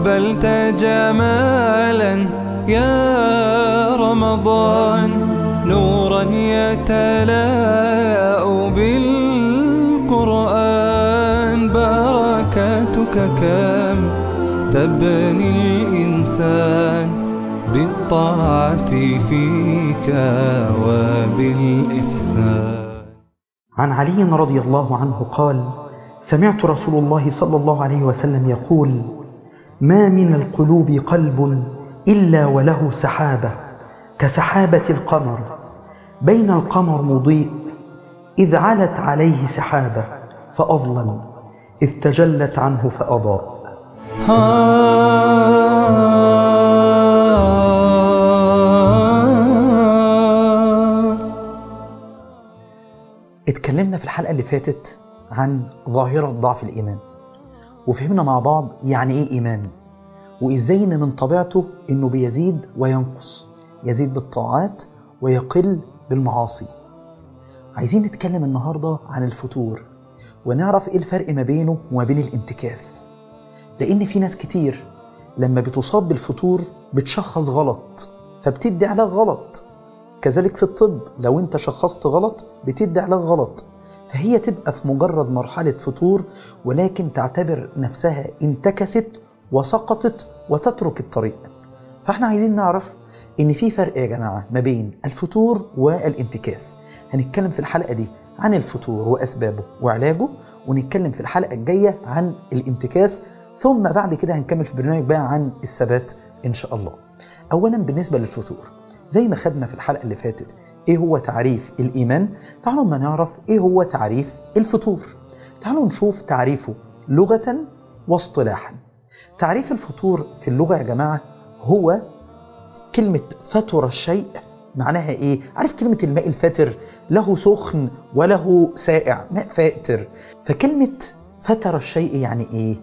أقبلت جمالا يا رمضان نورا يتلاء بالقرآن بركاتك كم تبني الإنسان بالطاعة فيك وبالإحسان عن علي رضي الله عنه قال سمعت رسول الله صلى الله عليه وسلم يقول ما من القلوب قلب إلا وله سحابة كسحابة القمر بين القمر مضيء إذ علت عليه سحابة فأظلم إذ تجلت عنه فأضاء اتكلمنا في الحلقة اللي فاتت عن ظاهرة ضعف الإيمان وفهمنا مع بعض يعني إيه إيمان وإزاي إن من طبيعته إنه بيزيد وينقص يزيد بالطاعات ويقل بالمعاصي عايزين نتكلم النهاردة عن الفتور ونعرف إيه الفرق ما بينه وما بين الانتكاس لأن في ناس كتير لما بتصاب بالفتور بتشخص غلط فبتدي علاج غلط كذلك في الطب لو انت شخصت غلط بتدي علاج غلط فهي تبقى في مجرد مرحلة فتور ولكن تعتبر نفسها انتكست وسقطت وتترك الطريق فاحنا عايزين نعرف ان في فرق يا جماعة ما بين الفتور والانتكاس هنتكلم في الحلقة دي عن الفتور وأسبابه وعلاجه ونتكلم في الحلقة الجاية عن الانتكاس ثم بعد كده هنكمل في البرنامج بقى عن الثبات إن شاء الله أولا بالنسبة للفتور زي ما خدنا في الحلقة اللي فاتت إيه هو تعريف الإيمان تعالوا ما نعرف إيه هو تعريف الفتور تعالوا نشوف تعريفه لغة واصطلاحا تعريف الفتور في اللغة يا جماعة هو كلمة فتر الشيء معناها ايه عارف كلمة الماء الفاتر له سخن وله سائع ماء فاتر فكلمة فتر الشيء يعني ايه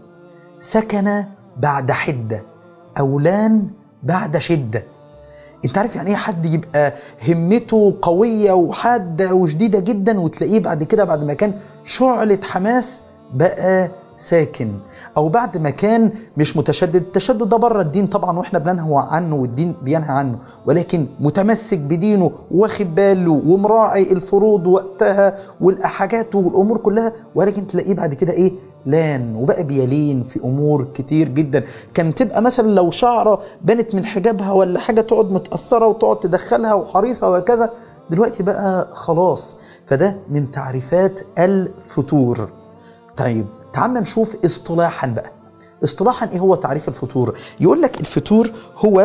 سكن بعد حدة او لان بعد شدة انت عارف يعني ايه حد يبقى همته قوية وحادة وشديدة جدا وتلاقيه بعد كده بعد ما كان شعلة حماس بقى ساكن او بعد ما كان مش متشدد التشدد ده بره الدين طبعا واحنا بننهى عنه والدين بينهى عنه ولكن متمسك بدينه واخد باله ومراعي الفروض وقتها والحاجات والامور كلها ولكن تلاقيه بعد كده ايه لان وبقى بيلين في امور كتير جدا كان تبقى مثلا لو شعره بنت من حجابها ولا حاجه تقعد متاثره وتقعد تدخلها وحريصه وهكذا دلوقتي بقى خلاص فده من تعريفات الفتور طيب تعال نشوف اصطلاحا بقى اصطلاحا ايه هو تعريف الفتور يقول لك الفتور هو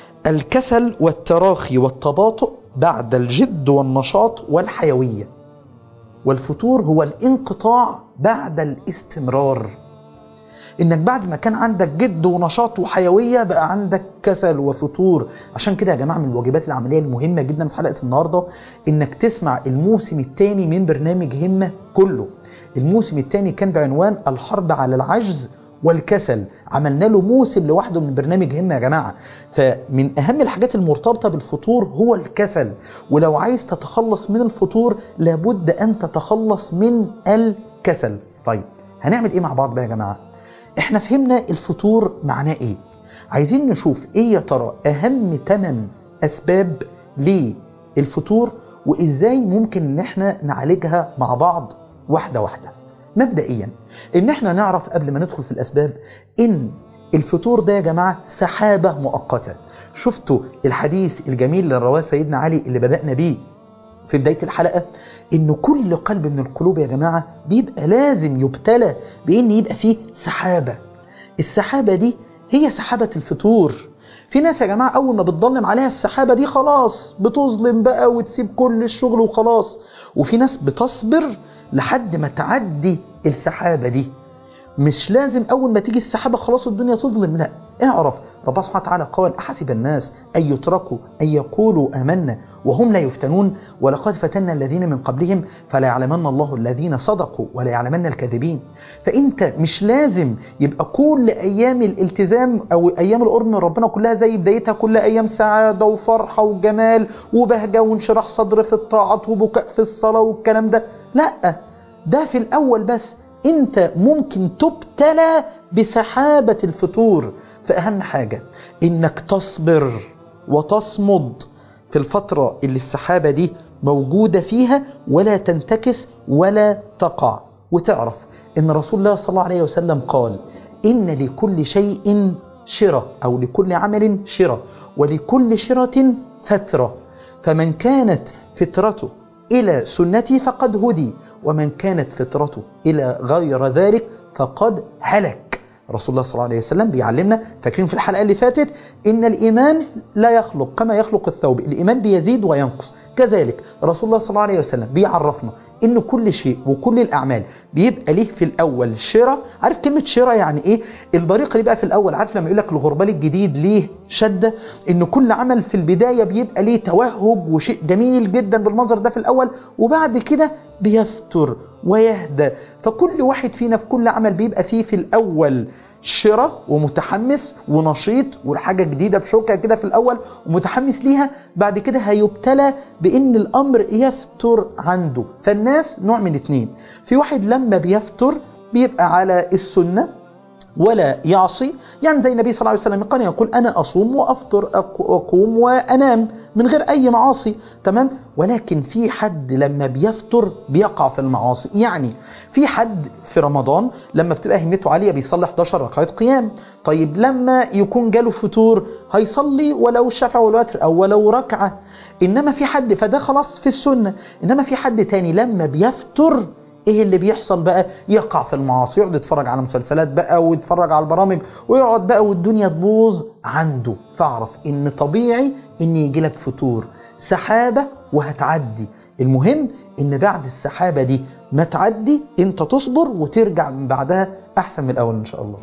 الكسل والتراخي والتباطؤ بعد الجد والنشاط والحيوية والفتور هو الانقطاع بعد الاستمرار انك بعد ما كان عندك جد ونشاط وحيويه بقى عندك كسل وفتور عشان كده يا جماعه من الواجبات العمليه المهمه جدا في حلقه النهارده انك تسمع الموسم الثاني من برنامج همه كله الموسم الثاني كان بعنوان الحرب على العجز والكسل عملنا له موسم لوحده من برنامج همه يا جماعه فمن اهم الحاجات المرتبطه بالفطور هو الكسل ولو عايز تتخلص من الفطور لابد ان تتخلص من الكسل طيب هنعمل ايه مع بعض بقى يا جماعه احنا فهمنا الفطور معناه ايه عايزين نشوف ايه يا ترى اهم 8 اسباب للفطور وازاي ممكن ان احنا نعالجها مع بعض واحده واحده مبدئيا ان احنا نعرف قبل ما ندخل في الاسباب ان الفطور ده يا جماعه سحابه مؤقته شفتوا الحديث الجميل اللي رواه سيدنا علي اللي بدانا بيه في بداية الحلقة ان كل قلب من القلوب يا جماعة بيبقى لازم يبتلى بان يبقى فيه سحابة السحابة دي هي سحابة الفتور في ناس يا جماعة اول ما بتضلم عليها السحابة دي خلاص بتظلم بقى وتسيب كل الشغل وخلاص وفي ناس بتصبر لحد ما تعدي السحابة دي مش لازم اول ما تيجي السحابة خلاص الدنيا تظلم لا اعرف ربنا سبحانه وتعالى قال أحسب الناس أن يتركوا أن يقولوا آمنا وهم لا يفتنون ولقد فتنا الذين من قبلهم فلا يعلمن الله الذين صدقوا ولا يعلمن الكاذبين فأنت مش لازم يبقى كل أيام الالتزام أو أيام القرب من ربنا كلها زي بدايتها كل أيام سعادة وفرحة وجمال وبهجة وانشراح صدر في الطاعات وبكاء في الصلاة والكلام ده لا ده في الأول بس انت ممكن تبتلى بسحابة الفتور فأهم حاجة إنك تصبر وتصمد في الفترة اللي السحابة دي موجودة فيها ولا تنتكس ولا تقع وتعرف إن رسول الله صلى الله عليه وسلم قال إن لكل شيء شرة أو لكل عمل شرة ولكل شرة فترة فمن كانت فترته إلى سنتي فقد هدي ومن كانت فترته إلى غير ذلك فقد هلك رسول الله صلى الله عليه وسلم بيعلمنا فاكرين في الحلقة اللي فاتت إن الإيمان لا يخلق كما يخلق الثوب الإيمان بيزيد وينقص كذلك رسول الله صلى الله عليه وسلم بيعرفنا إن كل شيء وكل الأعمال بيبقى ليه في الأول شراء عارف كلمة شراء يعني إيه البريق اللي بقى في الأول عارف لما يقول لك الغربال الجديد ليه شدة إن كل عمل في البداية بيبقى ليه توهج وشيء جميل جدا بالمنظر ده في الأول وبعد كده بيفتر ويهدى فكل واحد فينا في كل عمل بيبقى فيه في الأول شراء ومتحمس ونشيط والحاجة جديدة بشوكة كده في الأول ومتحمس ليها بعد كده هيبتلى بأن الأمر يفتر عنده فالناس نوع من اتنين في واحد لما بيفتر بيبقى على السنة ولا يعصي يعني زي النبي صلى الله عليه وسلم كان يقول أنا أصوم وأفطر أقوم وأنام من غير أي معاصي تمام ولكن في حد لما بيفتر بيقع في المعاصي يعني في حد في رمضان لما بتبقى همته عالية بيصلي 11 ركعة قيام طيب لما يكون جاله فتور هيصلي ولو الشفع والوتر أو ولو ركعة إنما في حد فده خلاص في السنة إنما في حد تاني لما بيفتر ايه اللي بيحصل بقى يقع في المعاصي يقعد يتفرج على مسلسلات بقى ويتفرج على البرامج ويقعد بقى والدنيا تبوظ عنده فاعرف ان طبيعي ان يجي لك فتور سحابة وهتعدي المهم ان بعد السحابة دي ما تعدي انت تصبر وترجع من بعدها احسن من الاول ان شاء الله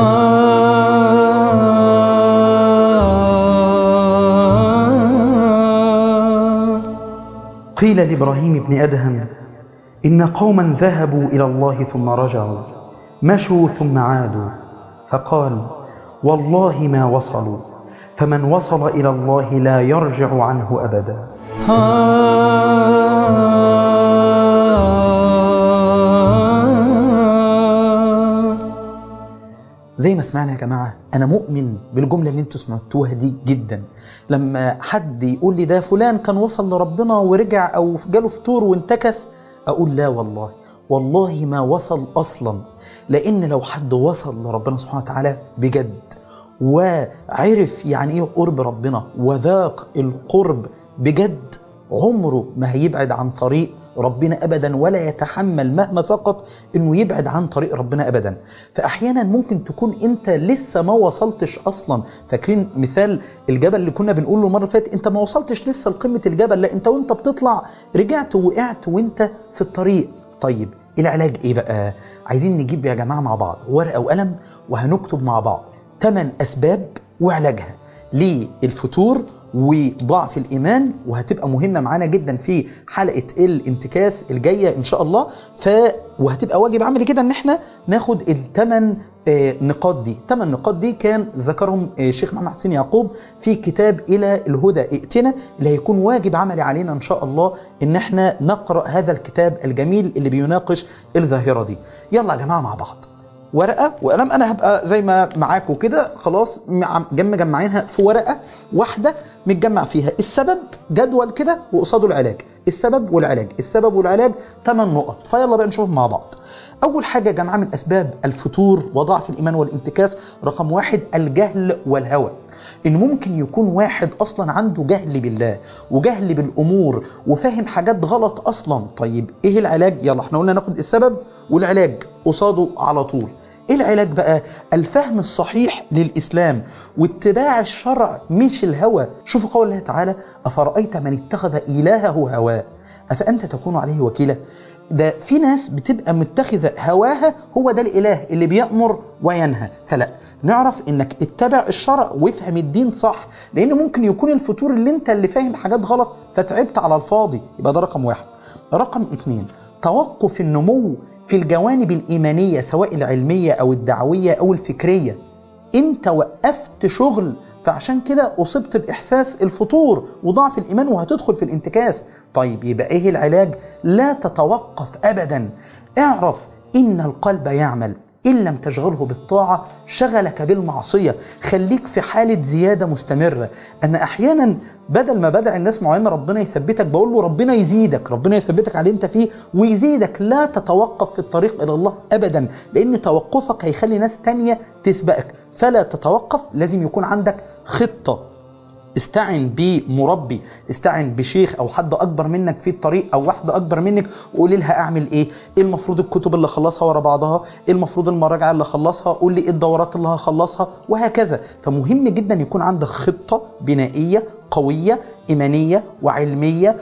قيل لابراهيم بن ادهم إن قوما ذهبوا إلى الله ثم رجعوا مشوا ثم عادوا فقال والله ما وصلوا فمن وصل إلى الله لا يرجع عنه أبدا زي ما سمعنا يا جماعة أنا مؤمن بالجملة اللي انتوا سمعتوها دي جدا لما حد يقول لي ده فلان كان وصل لربنا ورجع أو جاله فطور وانتكس أقول لا والله والله ما وصل أصلا لأن لو حد وصل لربنا سبحانه وتعالى بجد وعرف يعني إيه قرب ربنا وذاق القرب بجد عمره ما هيبعد عن طريق ربنا أبدا ولا يتحمل مهما سقط أنه يبعد عن طريق ربنا أبدا فأحيانا ممكن تكون أنت لسه ما وصلتش أصلا فاكرين مثال الجبل اللي كنا بنقوله المرة اللي فاتت أنت ما وصلتش لسه لقمة الجبل لا أنت وأنت بتطلع رجعت ووقعت وأنت في الطريق طيب العلاج إيه بقى عايزين نجيب يا جماعة مع بعض ورقة وقلم وهنكتب مع بعض ثمان أسباب وعلاجها للفتور وضعف الإيمان وهتبقى مهمة معانا جدا في حلقة الانتكاس الجاية إن شاء الله ف وهتبقى واجب عملي كده إن احنا ناخد الثمان نقاط دي ثمان نقاط دي كان ذكرهم الشيخ محمد حسين يعقوب في كتاب إلى الهدى ائتنا اللي هيكون واجب عملي علينا إن شاء الله إن احنا نقرأ هذا الكتاب الجميل اللي بيناقش الظاهرة دي يلا يا جماعة مع بعض ورقة وقلم أنا هبقى زي ما معاكم كده خلاص جم مجمعينها في ورقة واحدة متجمع فيها السبب جدول كده وقصاده العلاج السبب والعلاج السبب والعلاج 8 نقط فيلا بقى نشوف مع بعض أول حاجة يا جماعة من أسباب الفتور وضعف الإيمان والانتكاس رقم واحد الجهل والهوى إن ممكن يكون واحد أصلا عنده جهل بالله وجهل بالأمور وفاهم حاجات غلط أصلا طيب إيه العلاج يلا احنا قلنا ناخد السبب والعلاج قصاده على طول ايه العلاج بقى الفهم الصحيح للإسلام واتباع الشرع مش الهوى شوفوا قول الله تعالى أفرأيت من اتخذ إلهه هواه أفأنت تكون عليه وكيلا ده في ناس بتبقى متخذة هواها هو ده الإله اللي بيأمر وينهى فلا نعرف انك اتبع الشرع وافهم الدين صح لان ممكن يكون الفتور اللي انت اللي فاهم حاجات غلط فتعبت على الفاضي يبقى ده رقم واحد رقم اتنين توقف النمو في الجوانب الإيمانية سواء العلمية أو الدعوية أو الفكرية أنت وقفت شغل فعشان كده أصبت بإحساس الفطور وضعف الإيمان وهتدخل في الانتكاس طيب يبقى إيه العلاج لا تتوقف أبدا اعرف إن القلب يعمل إن لم تشغله بالطاعة شغلك بالمعصية خليك في حالة زيادة مستمرة أنا أحيانا بدل ما بدأ الناس معينة ربنا يثبتك بقول له ربنا يزيدك ربنا يثبتك على اللي انت فيه ويزيدك لا تتوقف في الطريق إلى الله أبدا لأن توقفك هيخلي ناس تانية تسبقك فلا تتوقف لازم يكون عندك خطة استعن بمربي استعن بشيخ او حد اكبر منك في الطريق او واحده اكبر منك وقولي لها اعمل ايه ايه المفروض الكتب اللي اخلصها ورا بعضها ايه المفروض المراجعه اللي اخلصها قول لي ايه الدورات اللي هخلصها وهكذا فمهم جدا يكون عندك خطه بنائيه قويه ايمانيه وعلميه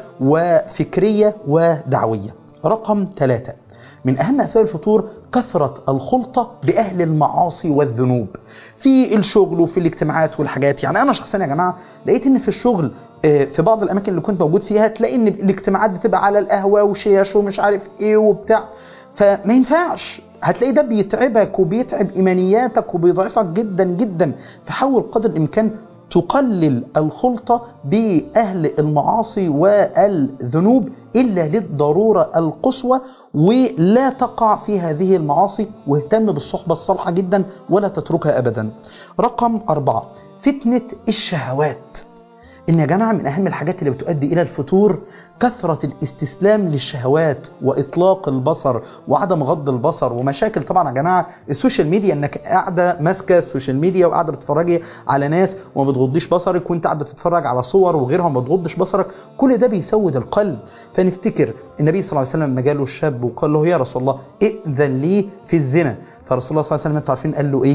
وفكريه ودعويه رقم ثلاثة من أهم أسباب الفتور كثرة الخلطة بأهل المعاصي والذنوب في الشغل وفي الاجتماعات والحاجات يعني أنا شخصيا يا جماعة لقيت إن في الشغل آه، في بعض الأماكن اللي كنت موجود فيها تلاقي إن الاجتماعات بتبقى على القهوة وشيش ومش عارف إيه وبتاع فما ينفعش هتلاقي ده بيتعبك وبيتعب إيمانياتك وبيضعفك جدا جدا فحاول قدر الإمكان تقلل الخلطة بأهل المعاصي والذنوب إلا للضرورة القصوى ولا تقع في هذه المعاصي واهتم بالصحبة الصالحة جدا ولا تتركها أبدا رقم أربعة فتنة الشهوات إن يا جماعة من أهم الحاجات اللي بتؤدي إلى الفتور كثرة الاستسلام للشهوات وإطلاق البصر وعدم غض البصر ومشاكل طبعا يا جماعة السوشيال ميديا إنك قاعدة ماسكة السوشيال ميديا وقاعدة بتتفرجي على ناس وما بتغضيش بصرك وأنت قاعدة تتفرج على صور وغيرها وما بتغضش بصرك كل ده بيسود القلب فنفتكر النبي صلى الله عليه وسلم لما جاله الشاب وقال له يا رسول الله ائذن لي في الزنا فرسول الله صلى الله عليه وسلم انتوا عارفين قال له ايه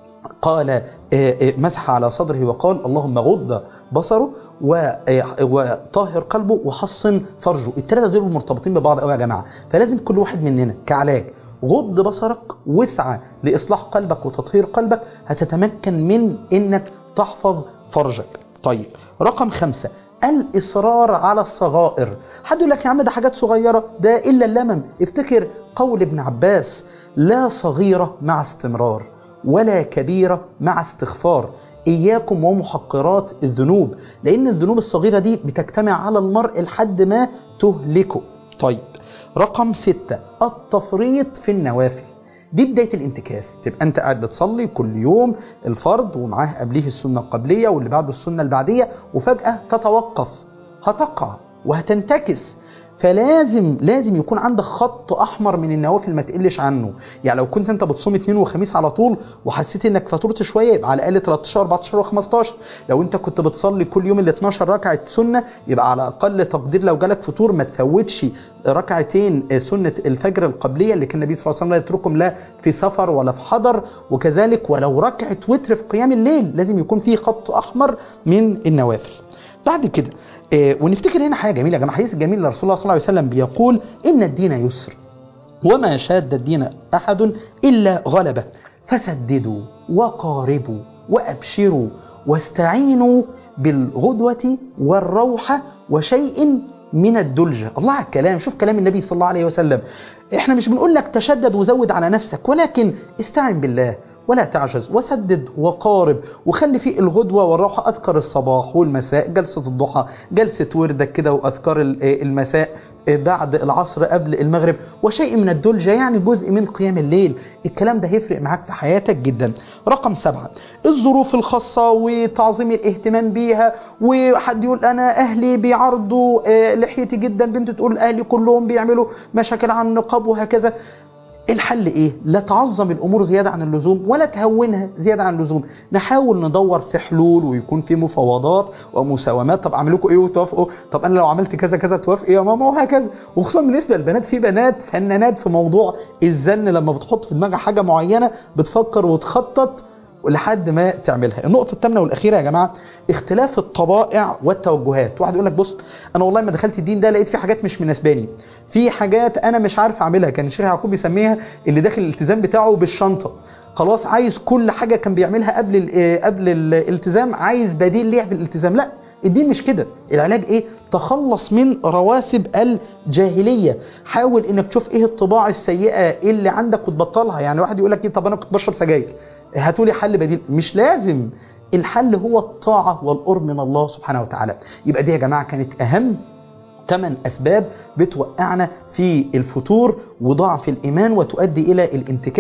قال آه، آه، مسح على صدره وقال اللهم غض بصره و- آه، وطهر قلبه وحصن فرجه الثلاثه دول مرتبطين ببعض قوي يا جماعه فلازم كل واحد مننا كعلاج غض بصرك واسعى لاصلاح قلبك وتطهير قلبك هتتمكن من انك تحفظ فرجك طيب رقم خمسة الإصرار على الصغائر حد يقول لك يا عم ده حاجات صغيرة ده إلا اللمم افتكر قول ابن عباس لا صغيرة مع استمرار ولا كبيرة مع استغفار إياكم ومحقرات الذنوب لأن الذنوب الصغيرة دي بتجتمع على المرء لحد ما تهلكه طيب رقم ستة التفريط في النوافل دي بداية الانتكاس تبقى انت قاعد بتصلي كل يوم الفرض ومعاه قبليه السنة القبلية واللي بعده السنة البعدية وفجأة تتوقف هتقع وهتنتكس فلازم لازم يكون عندك خط احمر من النوافل ما تقلش عنه يعني لو كنت انت بتصوم اثنين وخميس على طول وحسيت انك فاتورت شويه يبقى على الاقل 13 14 و15 لو انت كنت بتصلي كل يوم ال 12 ركعه سنه يبقى على اقل تقدير لو جالك فطور ما تفوتش ركعتين سنه الفجر القبليه اللي كان النبي صلى الله عليه وسلم لا يتركهم لا في سفر ولا في حضر وكذلك ولو ركعه وتر في قيام الليل لازم يكون في خط احمر من النوافل بعد كده آه، ونفتكر هنا حاجه جميله يا جماعه حديث جميل لرسول الله صلى الله عليه وسلم بيقول ان الدين يسر وما شاد الدين احد الا غلبه فسددوا وقاربوا وابشروا واستعينوا بالغدوه والروحه وشيء من الدلجه الله على الكلام شوف كلام النبي صلى الله عليه وسلم احنا مش بنقول لك تشدد وزود على نفسك ولكن استعن بالله ولا تعجز وسدد وقارب وخلي فيه الغدوة والروحة أذكر الصباح والمساء جلسة الضحى جلسة وردك كده وأذكار ال- المساء بعد العصر قبل المغرب وشيء من الدلجة يعني جزء من قيام الليل الكلام ده هيفرق معاك في حياتك جدا رقم سبعة الظروف الخاصة وتعظيم الاهتمام بيها وحد يقول أنا أهلي بيعرضوا آه، لحيتي جدا بنت تقول أهلي كلهم بيعملوا مشاكل عن النقاب وهكذا الحل ايه لا تعظم الامور زياده عن اللزوم ولا تهونها زياده عن اللزوم نحاول ندور في حلول ويكون في مفاوضات ومساومات طب اعمل لكم ايه وتوافقوا طب انا لو عملت كذا كذا توافق يا ماما وهكذا وخصوصا بالنسبه للبنات في بنات فنانات في موضوع الزن لما بتحط في دماغها حاجه معينه بتفكر وتخطط لحد ما تعملها النقطة الثامنة والأخيرة يا جماعة اختلاف الطبائع والتوجهات واحد يقول لك بص أنا والله ما دخلت الدين ده لقيت في حاجات مش مناسباني في حاجات أنا مش عارف أعملها كان الشيخ يعقوب بيسميها اللي داخل الالتزام بتاعه بالشنطة خلاص عايز كل حاجة كان بيعملها قبل ال- آه، قبل الالتزام عايز بديل ليها في الالتزام لا الدين مش كده العلاج ايه تخلص من رواسب الجاهليه حاول انك تشوف ايه الطباع السيئه اللي عندك وتبطلها يعني واحد يقول لك ايه طب انا كنت بشرب سجاير هاتولي حل بديل مش لازم الحل هو الطاعه والقرب من الله سبحانه وتعالى يبقى دي يا جماعه كانت اهم ثمان أسباب بتوقعنا في الفتور وضعف الإيمان وتؤدي إلى الانتكاس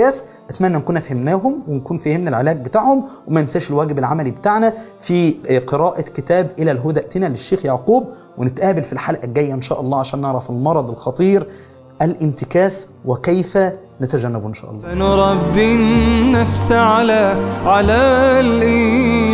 اتمنى نكون فهمناهم ونكون فهمنا العلاج بتاعهم وما ننساش الواجب العملي بتاعنا في قراءة كتاب إلى الهدى ائتنا للشيخ يعقوب ونتقابل في الحلقة الجاية إن شاء الله عشان نعرف المرض الخطير الانتكاس وكيف نتجنبه إن شاء الله فنربي النفس على على الإيمان